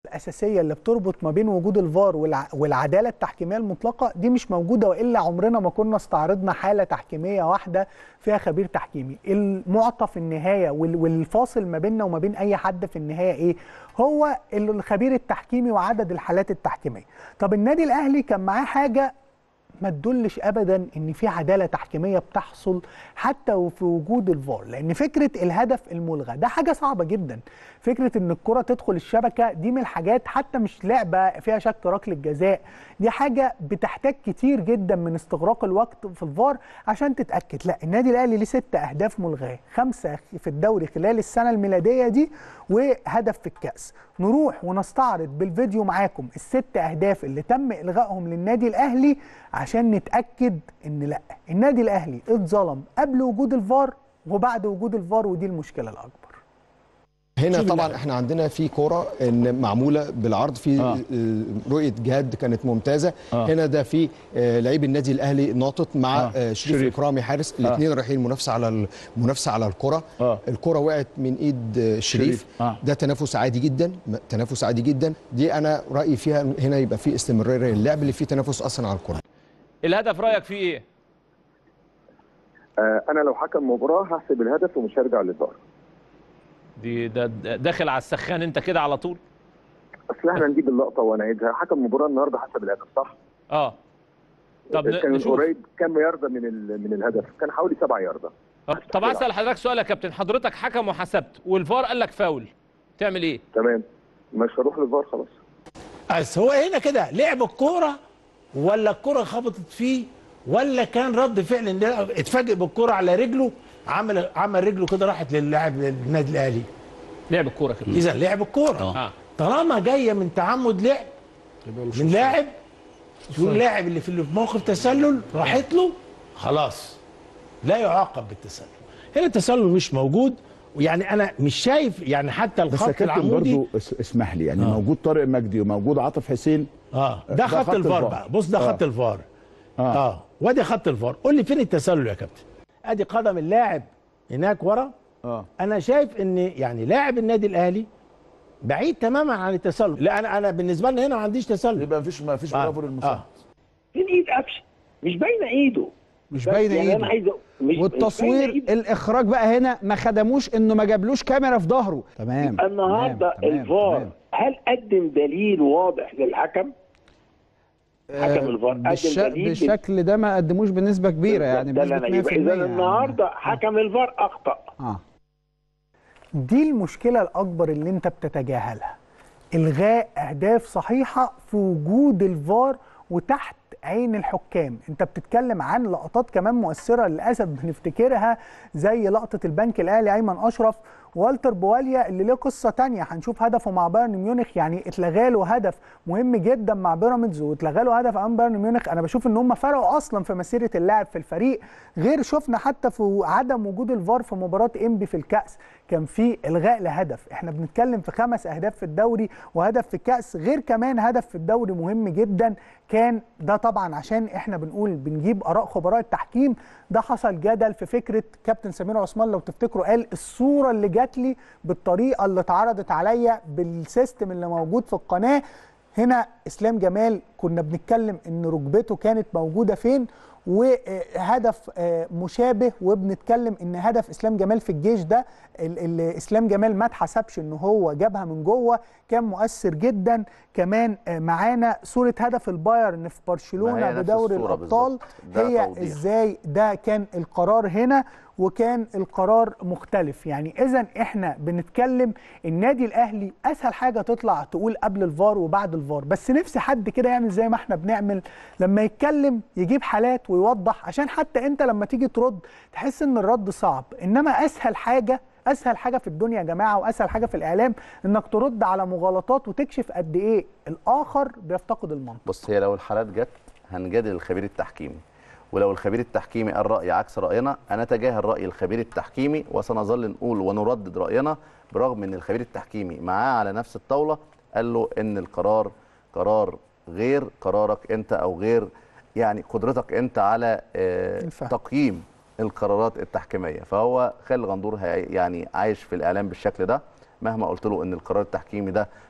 الاساسيه اللي بتربط ما بين وجود الفار والع- والعداله التحكيميه المطلقه دي مش موجوده والا عمرنا ما كنا استعرضنا حاله تحكيميه واحده فيها خبير تحكيمي المعطى في النهايه وال- والفاصل ما بيننا وما بين اي حد في النهايه ايه هو الخبير التحكيمي وعدد الحالات التحكيميه طب النادي الاهلي كان معاه حاجه ما تدلش ابدا ان في عداله تحكيميه بتحصل حتى وفي وجود الفار لان فكره الهدف الملغى ده حاجه صعبه جدا فكره ان الكره تدخل الشبكه دي من الحاجات حتى مش لعبه فيها شك ركله جزاء دي حاجه بتحتاج كتير جدا من استغراق الوقت في الفار عشان تتاكد لا النادي الاهلي ليه ست اهداف ملغاه خمسه في الدوري خلال السنه الميلاديه دي وهدف في الكاس نروح ونستعرض بالفيديو معاكم الست اهداف اللي تم الغائهم للنادي الاهلي عشان نتاكد ان لا النادي الاهلي اتظلم قبل وجود الفار وبعد وجود الفار ودي المشكله الاكبر هنا شوف طبعا اللعب. احنا عندنا في كوره ان معموله بالعرض في آه. آه. رؤيه جهاد كانت ممتازه آه. هنا ده في آه، لعيب النادي الاهلي ناطط مع آه. آه. شريف, شريف. اكرامي حارس الاثنين رايحين منافسه على المنافسه على الكره آه. الكره وقعت من ايد آه، شريف, شريف. آه. ده تنافس عادي جدا م- تنافس عادي جدا دي انا رايي فيها هنا يبقى في استمراريه للعب اللي فيه تنافس اصلا على الكره الهدف رايك فيه ايه؟ آه، انا لو حكم مباراه هحسب الهدف ومش هرجع للفار دي ده ده داخل على السخان انت كده على طول اصل احنا نجيب اللقطه ونعيدها حكم مباراه النهارده حسب الهدف صح اه طب ن- كان نشوف قريب كام يارده من ال- من الهدف كان حوالي سبع يارده طب- طب اسال حضرتك سؤال يا كابتن حضرتك حكم وحسبت والفار قال لك فاول تعمل ايه؟ تمام مش هروح للفار خلاص بس هو هنا كده لعب الكوره ولا الكوره خبطت فيه ولا كان رد فعل ان ده اتفاجئ بالكوره على رجله عمل عمل رجله كده راحت للاعب النادي الاهلي لعب الكوره كده اذا لعب الكوره اه طالما جايه من تعمد لعب من لاعب واللاعب اللي في اللي في موقف تسلل راحت له خلاص لا يعاقب بالتسلل هنا التسلل مش موجود ويعني انا مش شايف يعني حتى بس يا الخط كابتن العمودي برضو اس- اسمح لي يعني آه. موجود طارق مجدي وموجود عاطف حسين اه ده, ده خط, خط الفار الفار. بقى بص ده آه. خط الفار آه. اه وادي خط الفار قول لي فين التسلل يا كابتن ادي قدم اللاعب هناك ورا اه انا شايف ان يعني لاعب النادي الاهلي بعيد تماما عن التسلل لا انا انا بالنسبه لنا هنا ما عنديش تسلل يبقى مفيش ما فيش آه. برافو للمساعد آه. فين ايد قفشه مش باينه ايده مش بس باينه يعني انا ايده عايز أ- مش مش والتصوير باينة إيده. الاخراج بقى هنا ما خدموش انه ما جابلوش كاميرا في ظهره تمام يبقى النهارده تمام، تمام، الفار تمام. هل قدم دليل واضح للحكم؟ حكم الفار قدم بالش... دليل بال- بالشكل ده ما قدموش بنسبه كبيره يعني ده اللي انا بنسبه 100% يبقى اذا يعني. النهارده حكم الفار اخطا اه دي المشكلة الأكبر اللي أنت بتتجاهلها إلغاء أهداف صحيحة في وجود الفار وتحت عين الحكام انت بتتكلم عن لقطات كمان مؤثرة للأسف بنفتكرها زي لقطة البنك الأهلي أيمن أشرف والتر بواليا اللي له قصة تانية هنشوف هدفه مع بايرن ميونخ يعني اتلغى له هدف مهم جدا مع بيراميدز واتلغى له هدف امام بايرن ميونخ انا بشوف ان هم فرقوا اصلا في مسيرة اللاعب في الفريق غير شفنا حتى في عدم وجود الفار في مباراة انبي في الكأس كان في الغاء لهدف احنا بنتكلم في خمس اهداف في الدوري وهدف في الكأس غير كمان هدف في الدوري مهم جدا كان ده طبعا عشان احنا بنقول بنجيب اراء خبراء التحكيم ده حصل جدل في فكره كابتن سمير عثمان لو تفتكروا قال الصوره اللي جات لي بالطريقه اللي اتعرضت عليا بالسيستم اللي موجود في القناه هنا اسلام جمال كنا بنتكلم ان ركبته كانت موجوده فين وهدف آه، مشابه وبنتكلم ان هدف اسلام جمال في الجيش ده ال- ال- اسلام جمال ما اتحسبش ان هو جابها من جوه كان مؤثر جدا كمان آه، معانا صوره هدف البايرن في ما برشلونه هي نفس بدوري الصورة الابطال بالظبط. ده هي توضيح. ازاي ده كان القرار هنا وكان القرار مختلف يعني اذا احنا بنتكلم النادي الاهلي اسهل حاجه تطلع تقول قبل الفار وبعد الفار بس نفسي حد كده يعمل زي ما احنا بنعمل لما يتكلم يجيب حالات ويوضح عشان حتى انت لما تيجي ترد تحس ان الرد صعب انما اسهل حاجه اسهل حاجه في الدنيا يا جماعه واسهل حاجه في الاعلام انك ترد على مغالطات وتكشف قد ايه الاخر بيفتقد المنطق بص هي لو الحالات جت هنجادل الخبير التحكيمي ولو الخبير التحكيمي قال رأي عكس رأينا هنتجاهل رأي الخبير التحكيمي وسنظل نقول ونردد رأينا برغم ان الخبير التحكيمي معاه على نفس الطاولة قال له ان القرار قرار غير قرارك انت او غير يعني قدرتك انت على آه، الفهم. تقييم القرارات التحكيميه فهو خالد غندور هي- يعني عايش في الاعلام بالشكل ده مهما قلت له ان القرار التحكيمي ده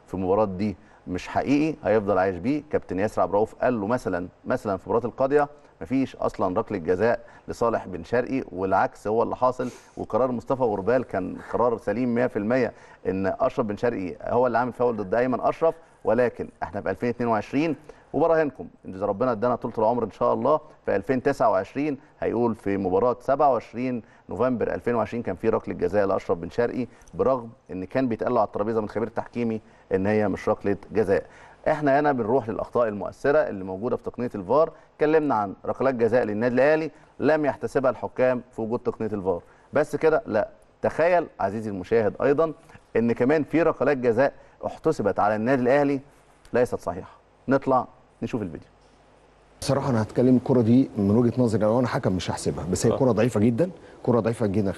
في المباراه دي مش حقيقي هيفضل عايش بيه كابتن ياسر عبد الرؤوف قال له مثلا مثلا في مباراه القاضيه مفيش اصلا ركله جزاء لصالح بن شرقي والعكس هو اللي حاصل وقرار مصطفى غربال كان قرار سليم 100% ان اشرف بن شرقي هو اللي عامل فاول ضد ايمن اشرف ولكن احنا في 2022 وبراهنكم ان اذا ربنا ادانا طول العمر ان شاء الله في 2029 هيقول في مباراه 27 نوفمبر 2020 كان في ركله جزاء لاشرف بن شرقي برغم ان كان بيتقال له على الترابيزه من خبير التحكيمي ان هي مش ركله جزاء احنا هنا بنروح للاخطاء المؤثره اللي موجوده في تقنيه الفار اتكلمنا عن ركلات جزاء للنادي الاهلي لم يحتسبها الحكام في وجود تقنيه الفار بس كده لا تخيل عزيزي المشاهد ايضا ان كمان في ركلات جزاء احتسبت على النادي الاهلي ليست صحيحه نطلع نشوف الفيديو بصراحه انا هتكلم الكره دي من وجهه نظري لو انا حكم مش هحسبها بس هي آه. كره ضعيفه جدا كره ضعيفه جدا 50%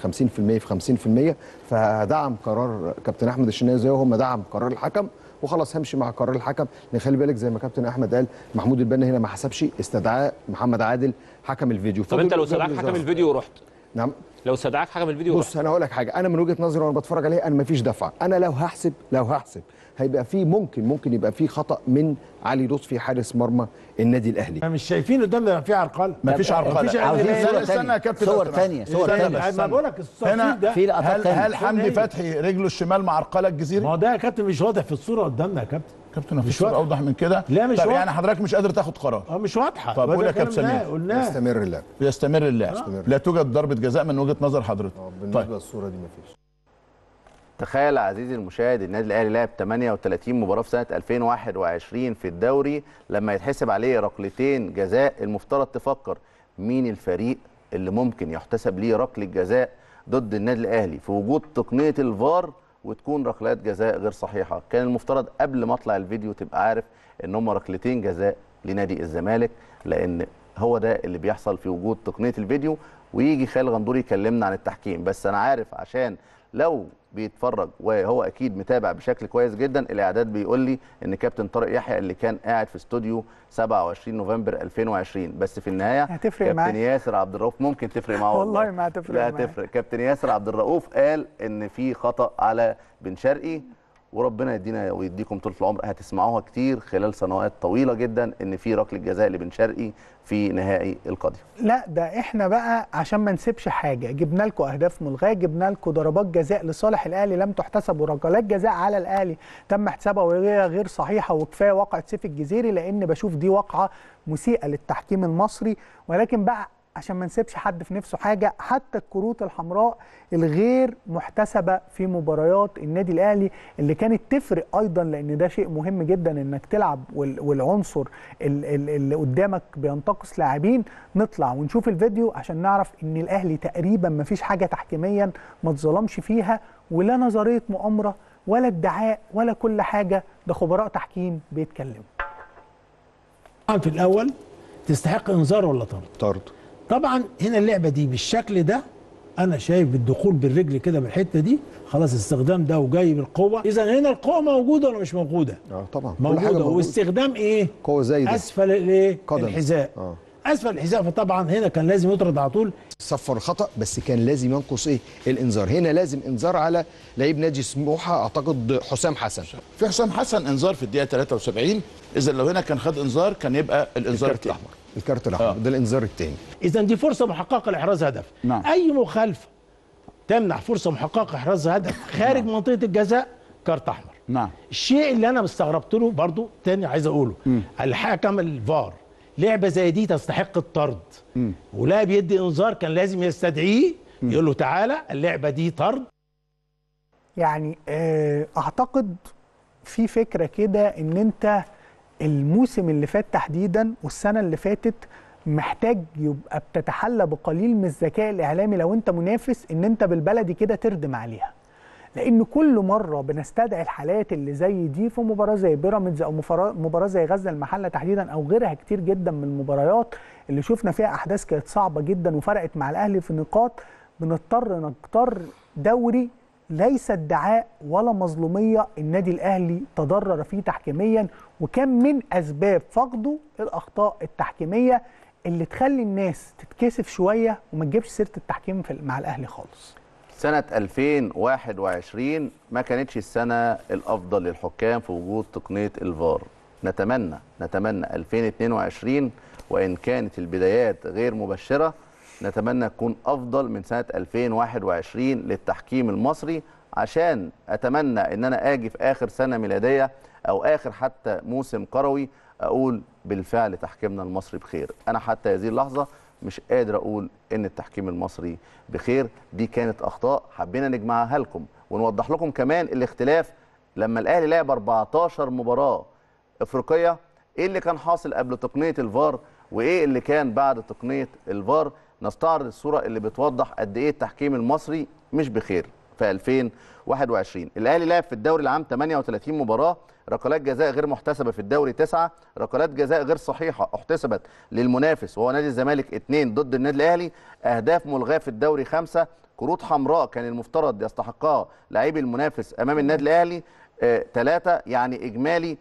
في 50% فهدعم قرار كابتن احمد الشناوي زي هم دعم قرار الحكم وخلاص همشي مع قرار الحكم لان خلي بالك زي ما كابتن احمد قال محمود البنا هنا ما حسبش استدعاء محمد عادل حكم الفيديو طب انت لو فضل- استدعاك فضل حكم يظهر. الفيديو ورحت نعم لو استدعاك حكم الفيديو ورحت بص انا هقول لك حاجه انا من وجهه نظري وانا بتفرج عليه انا ما فيش دفعه انا لو هحسب لو هحسب هيبقى في ممكن ممكن يبقى في خطا من علي لطفي حارس مرمى النادي الاهلي احنا مش شايفين قدامنا في عرقله مفيش عرقله مفيش عاوزين عرقله. صورة استنى تانية. يا كابتن صور لو تانية سمحت. صور استنى تانية بس. ما بقول لك التصوير هنا ده في لقطات هل تانية. هل حمدي هي. فتحي رجله الشمال معرقله الجزيري؟ ما هو ده يا كابتن مش واضح في الصوره قدامنا يا كابتن كابتن مفيش مش صورة واضح. اوضح من كده لا، مش طب واضح. يعني حضرتك مش قادر تاخد قرار اه مش واضحه طب وده قول يا كلام كابتن ده سمير. قلناه يستمر اللعب يستمر اللعب يستمر. لا توجد ضربه جزاء من وجهه نظر حضرتك بالنسبه طيب للصوره دي ما فيش تخيل عزيزي المشاهد النادي الاهلي لعب 38 مباراه في سنه 2021 في الدوري لما يتحسب عليه ركلتين جزاء المفترض تفكر مين الفريق اللي ممكن يحتسب ليه ركله جزاء ضد النادي الاهلي في وجود تقنيه الفار وتكون ركلات جزاء غير صحيحه كان المفترض قبل ما اطلع الفيديو تبقى عارف ان هم ركلتين جزاء لنادي الزمالك لان هو ده اللي بيحصل في وجود تقنيه الفيديو ويجي خالد غندور يكلمنا عن التحكيم بس انا عارف عشان لو بيتفرج وهو اكيد متابع بشكل كويس جدا الاعداد بيقول لي ان كابتن طارق يحيى اللي كان قاعد في استوديو 27 نوفمبر 2020 بس في النهايه هتفرق كابتن معاه. ياسر عبد الرؤوف ممكن تفرق معاه والله ما هتفرق لا معاه. هتفرق كابتن ياسر عبد الرؤوف قال ان في خطا على بن شرقي وربنا يدينا ويديكم طول العمر هتسمعوها كتير خلال سنوات طويله جدا ان في ركله جزاء لبن شرقي في نهائي القاضيه لا ده احنا بقى عشان ما نسيبش حاجه جبنا لكم اهداف ملغاه جبنا لكم ضربات جزاء لصالح الاهلي لم تحتسب وركلات جزاء على الاهلي تم احتسابها وهي غير صحيحه وكفايه واقعه سيف الجزيري لان بشوف دي واقعه مسيئه للتحكيم المصري ولكن بقى عشان ما نسيبش حد في نفسه حاجه حتى الكروت الحمراء الغير محتسبه في مباريات النادي الاهلي اللي كانت تفرق ايضا لان ده شيء مهم جدا انك تلعب وال- والعنصر ال- ال- اللي قدامك بينتقص لاعبين نطلع ونشوف الفيديو عشان نعرف ان الاهلي تقريبا ما فيش حاجه تحكيميا ما اتظلمش فيها ولا نظريه مؤامره ولا ادعاء ولا كل حاجه ده خبراء تحكيم بيتكلموا طبعا في الاول تستحق انذار ولا طرد طرد طبعا هنا اللعبه دي بالشكل ده انا شايف بالدخول بالرجل كده من الحته دي خلاص استخدام ده وجاي بالقوه اذا هنا القوه موجوده ولا مش موجوده اه طبعا كل حاجة موجوده موجودة. واستخدام ايه قوه زي ده اسفل الايه قدم. الحذاء اه اسفل الحذاء فطبعا هنا كان لازم يطرد على طول صفر خطا بس كان لازم ينقص ايه الانذار هنا لازم انذار على لعيب نادي سموحه اعتقد حسام حسن في حسام حسن انذار في الدقيقه 73 اذا لو هنا كان خد انذار كان يبقى الانذار الكارت التاني. الاحمر الكارت الاحمر آه. ده الانذار الثاني اذا دي فرصه محققه لاحراز هدف نعم. اي مخالفه تمنع فرصه محققه احراز هدف خارج منطقه الجزاء كارت احمر نعم الشيء اللي انا مستغربت له برضو تاني عايز اقوله الحكم الفار لعبه زي دي تستحق الطرد ولا بيدي انذار كان لازم يستدعيه يقول له تعالى اللعبه دي طرد يعني آه، اعتقد في فكره كده ان انت الموسم اللي فات تحديدا والسنه اللي فاتت محتاج يبقى بتتحلى بقليل من الذكاء الاعلامي لو انت منافس ان انت بالبلدي كده تردم عليها لان كل مره بنستدعي الحالات اللي زي دي في مباراه زي بيراميدز او مفرا- مباراه زي غزه المحله تحديدا او غيرها كتير جدا من المباريات اللي شفنا فيها احداث كانت صعبه جدا وفرقت مع الاهلي في نقاط بنضطر نختار دوري ليس ادعاء ولا مظلوميه النادي الاهلي تضرر فيه تحكيميا وكان من اسباب فقده الاخطاء التحكيميه اللي تخلي الناس تتكسف شويه وما تجيبش سيره التحكيم في مع الاهلي خالص سنة 2021 ما كانتش السنة الأفضل للحكام في وجود تقنية الفار نتمنى نتمنى 2022 وإن كانت البدايات غير مبشرة نتمنى تكون أفضل من سنة 2021 للتحكيم المصري عشان أتمنى إن أنا أجي في آخر سنة ميلادية أو آخر حتى موسم كروي أقول بالفعل تحكيمنا المصري بخير أنا حتى هذه اللحظة مش قادر اقول ان التحكيم المصري بخير دي كانت اخطاء حبينا نجمعها لكم ونوضح لكم كمان الاختلاف لما الاهلي لعب 14 مباراه افريقيه ايه اللي كان حاصل قبل تقنيه الفار وايه اللي كان بعد تقنيه الفار نستعرض الصوره اللي بتوضح قد ايه التحكيم المصري مش بخير في 2021 الاهلي لعب في الدوري العام 38 مباراه ركلات جزاء غير محتسبه في الدوري تسعة ركلات جزاء غير صحيحه احتسبت للمنافس وهو نادي الزمالك اثنين ضد النادي الاهلي اهداف ملغاه في الدوري خمسة كروت حمراء كان المفترض يستحقها لاعبي المنافس امام النادي الاهلي ثلاثة يعني إجمالي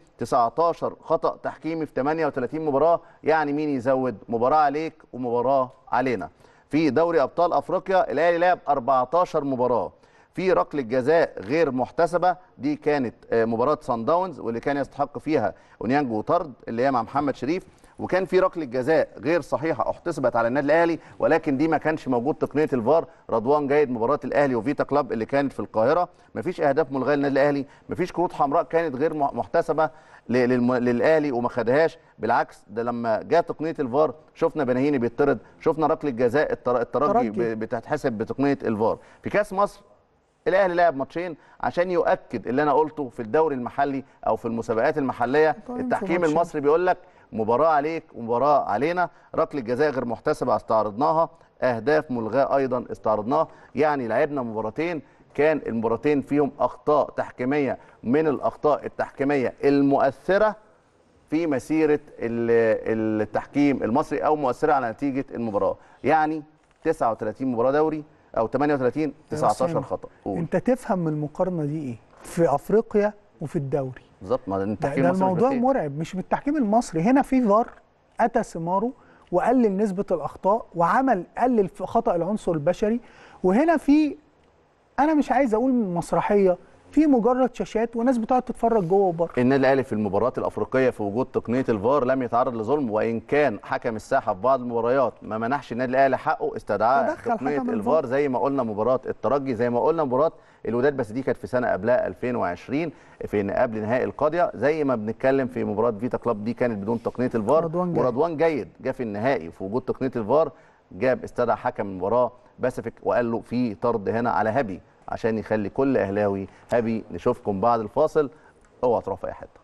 19 خطأ تحكيمي في 38 مباراة يعني مين يزود مباراة عليك ومباراة علينا في دوري أبطال أفريقيا الأهلي لعب 14 مباراة في ركله جزاء غير محتسبه دي كانت آه، مباراه سان داونز واللي كان يستحق فيها اونيانجو طرد اللي هي مع محمد شريف وكان في ركله جزاء غير صحيحه احتسبت على النادي الاهلي ولكن دي ما كانش موجود تقنيه الفار رضوان جيد مباراه الاهلي وفيتا كلاب اللي كانت في القاهره مفيش اهداف ملغاه للنادي الاهلي مفيش كروت حمراء كانت غير م- محتسبه ل- للم- للاهلي وما خدهاش بالعكس ده لما جاء تقنيه الفار شفنا بناهيني بيطرد شفنا ركله جزاء التر- الترجي ترجي. ب- بتتحسب بتقنيه الفار في كاس مصر الاهلي لعب ماتشين عشان يؤكد اللي انا قلته في الدوري المحلي او في المسابقات المحليه طيب في التحكيم ماتشين. المصري بيقول لك مباراه عليك ومباراه علينا ركله جزاء غير محتسبه استعرضناها اهداف ملغاه ايضا استعرضناها يعني لعبنا مباراتين كان المباراتين فيهم اخطاء تحكيميه من الاخطاء التحكيميه المؤثره في مسيره ال- التحكيم المصري او مؤثره على نتيجه المباراه يعني 39 مباراه دوري او 38 19 أسامة، خطا قول. انت تفهم من المقارنه دي ايه في افريقيا وفي الدوري بالظبط ما ده, التحكيم ده المصري مش الموضوع بخير. مرعب مش بالتحكيم المصري هنا في فار اتى ثماره وقلل نسبه الاخطاء وعمل قلل في خطا العنصر البشري وهنا في انا مش عايز اقول مسرحيه في مجرد شاشات وناس بتقعد تتفرج جوه وبره النادي الاهلي في المباريات الافريقيه في وجود تقنيه الفار لم يتعرض لظلم وان كان حكم الساحه في بعض المباريات ما منحش النادي الاهلي حقه استدعاء تدخل تقنيه حكم الفار الفار. زي ما قلنا مباراه الترجي زي ما قلنا مباراه الوداد بس دي كانت في سنه قبلها 2020 في قبل نهائي القاضيه زي ما بنتكلم في مباراه فيتا كلاب دي كانت بدون تقنيه الفار رضوان جيد. ورضوان جيد جه في النهائي في وجود تقنيه الفار جاب استدعى حكم المباراه باسفك وقال له في طرد هنا على هبي عشان يخلي كل اهلاوي هبي نشوفكم بعد الفاصل اوعى تروحوا في اي حته